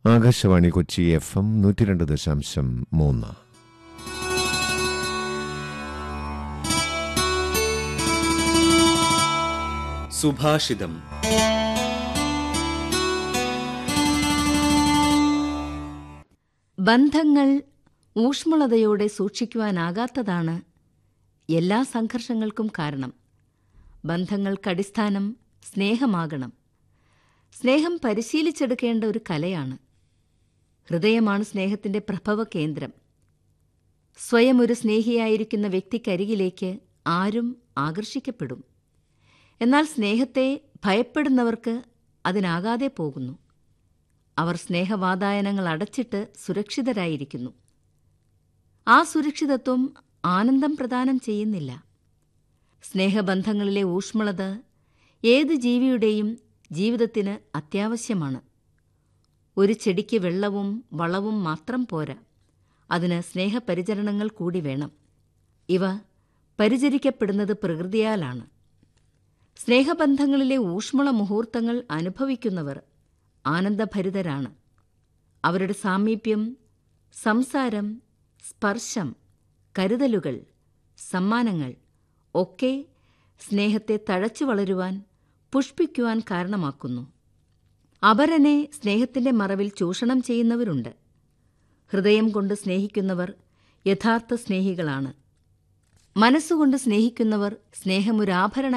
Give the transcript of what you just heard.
Akashvani Kochi F M നൂറ്റി രണ്ട് ദശാംശം മൂന്ന് സുഭാഷിതം ബന്ധങ്ങൾ ഊഷ്മളതയോടെ സൂക്ഷിക്കുവാനാകാത്തതാണ് എല്ലാ സംഘർഷങ്ങൾക്കും കാരണം ബന്ധങ്ങൾക്കടിസ്ഥാനം സ്നേഹമാകണം സ്നേഹം പരിശീലിച്ചെടുക്കേണ്ട ഒരു കലയാണ് ഹൃദയമാണ് സ്നേഹത്തിന്റെ പ്രഭവ കേന്ദ്രം സ്വയം ഒരു സ്നേഹിയായിരിക്കുന്ന വ്യക്തിക്കരികിലേക്ക് ആരും ആകർഷിക്കപ്പെടും എന്നാൽ സ്നേഹത്തെ ഭയപ്പെടുന്നവർക്ക് അതിനാകാതെ പോകുന്നു അവർ സ്നേഹവാതായനങ്ങൾ അടച്ചിട്ട് സുരക്ഷിതരായിരിക്കുന്നു ആ സുരക്ഷിതത്വം ആനന്ദം പ്രദാനം ചെയ്യുന്നില്ല സ്നേഹബന്ധങ്ങളിലെ ഊഷ്മളത ഏത് ജീവിയുടെയും ജീവിതത്തിന് അത്യാവശ്യമാണ് ഒരു ചെടിക്ക് വെള്ളവും വളവും മാത്രം പോരാ അതിന് സ്നേഹപരിചരണങ്ങൾ കൂടി വേണം ഇവ പരിചരിക്കപ്പെടുന്നത് പ്രകൃതിയാലാണ് സ്നേഹബന്ധങ്ങളിലെ ഊഷ്മള മുഹൂർത്തങ്ങൾ അനുഭവിക്കുന്നവർ ആനന്ദഭരിതരാണ് അവരുടെ സാമീപ്യം സംസാരം സ്പർശം കരുതലുകൾ സമ്മാനങ്ങൾ ഒക്കെ സ്നേഹത്തെ തഴച്ചു വളരുവാൻ പുഷ്പിക്കുവാൻ കാരണമാക്കുന്നു അപരനെ സ്നേഹത്തിന്റെ മറവിൽ ചൂഷണം ചെയ്യുന്നവരുണ്ട് ഹൃദയം കൊണ്ട് സ്നേഹിക്കുന്നവർ യഥാർത്ഥ സ്നേഹികളാണ് മനസ്സുകൊണ്ട് സ്നേഹിക്കുന്നവർ സ്നേഹമൊരാഭരണ